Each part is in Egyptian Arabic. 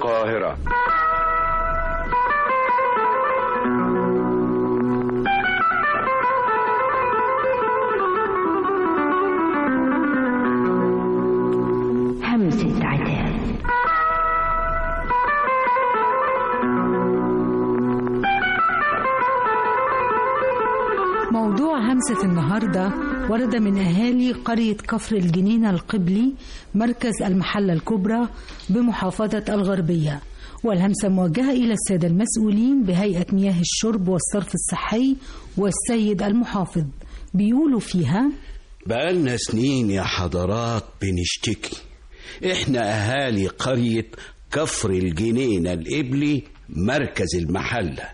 القاهرة همسة عتاب موضوع همسة النهاردة ورد من أهالي قرية كفر الجنينة القبلي مركز المحلة الكبرى بمحافظة الغربية والهمسة موجهة إلى السادة المسؤولين بهيئة مياه الشرب والصرف الصحي والسيد المحافظ بيقولوا فيها بقالنا سنين يا حضرات بنشتكي احنا اهالي قرية كفر الجنينة القبلي مركز المحلة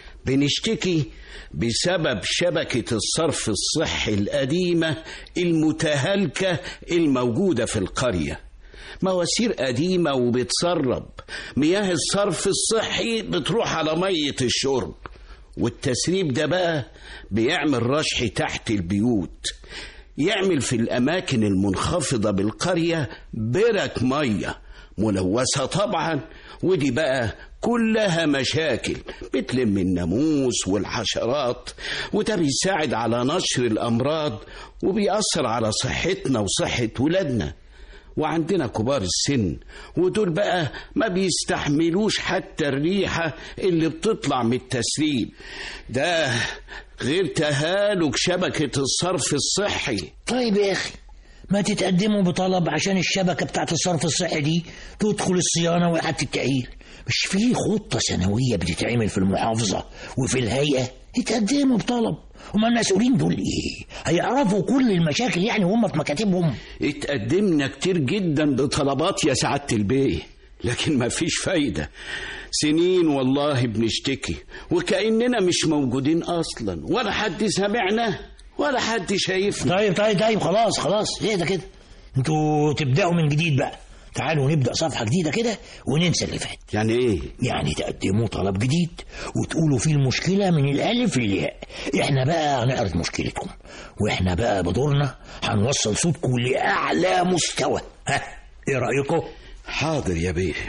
بنشتكي بسبب شبكة الصرف الصحي القديمة المتهالكة الموجودة في القرية مواسير قديمة وبتسرب مياه الصرف الصحي بتروح على مية الشرب والتسريب ده بقى بيعمل رشح تحت البيوت يعمل في الأماكن المنخفضة بالقرية برك مية ملوثة طبعا ودي بقى كلها مشاكل بتلم الناموس والحشرات وده بيساعد على نشر الأمراض وبيأثر على صحتنا وصحة ولادنا وعندنا كبار السن ودول بقى ما بيستحملوش حتى الريحة اللي بتطلع من التسريب ده غير تهالك شبكة الصرف الصحي طيب يا أخي ما تتقدموا بطلب عشان الشبكة بتاعت الصرف الصحي دي تدخل الصيانة وإعادة التأهيل مش في خطة سنوية بتتعمل في المحافظة وفي الهيئة اتقدموا بطلب هما المسؤولين دول ايه هيعرفوا كل المشاكل يعني هم في مكاتبهم اتقدمنا كتير جدا بطلبات يا سعادة البيه لكن ما فيش فايدة سنين والله بنشتكي وكأننا مش موجودين أصلا ولا حد سمعنا ولا حد شايفنا طيب طيب طيب خلاص خلاص ايه ده كده انتوا تبدأوا من جديد بقى تعالوا نبدأ صفحة جديدة كده وننسى اللي فات يعني ايه يعني تقدموا طلب جديد وتقولوا فيه المشكلة من الألف للياء احنا بقى هنعرض مشكلتكم واحنا بقى بدورنا هنوصل صوتكم لأعلى مستوى ها ايه رأيكم حاضر يا بيه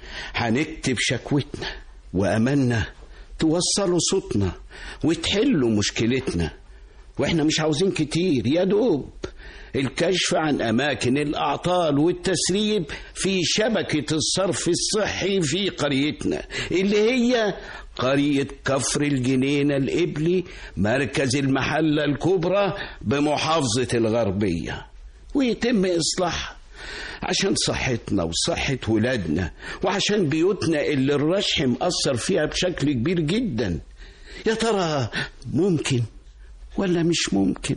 هنكتب شكوتنا وأملنا توصلوا صوتنا وتحلوا مشكلتنا واحنا مش عاوزين كتير يا دوب الكشف عن أماكن الأعطال والتسريب في شبكة الصرف الصحي في قريتنا اللي هي قرية كفر الجنينة الإبلي مركز المحلة الكبرى بمحافظة الغربية ويتم إصلاحها عشان صحتنا وصحة ولادنا وعشان بيوتنا اللي الرشح مأثر فيها بشكل كبير جدا يا ترى ممكن ولا مش ممكن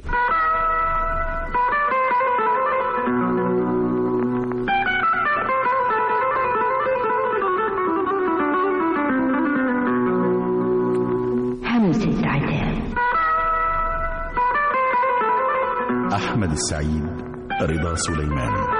همسة عتاب أحمد السعيد رضا سليمان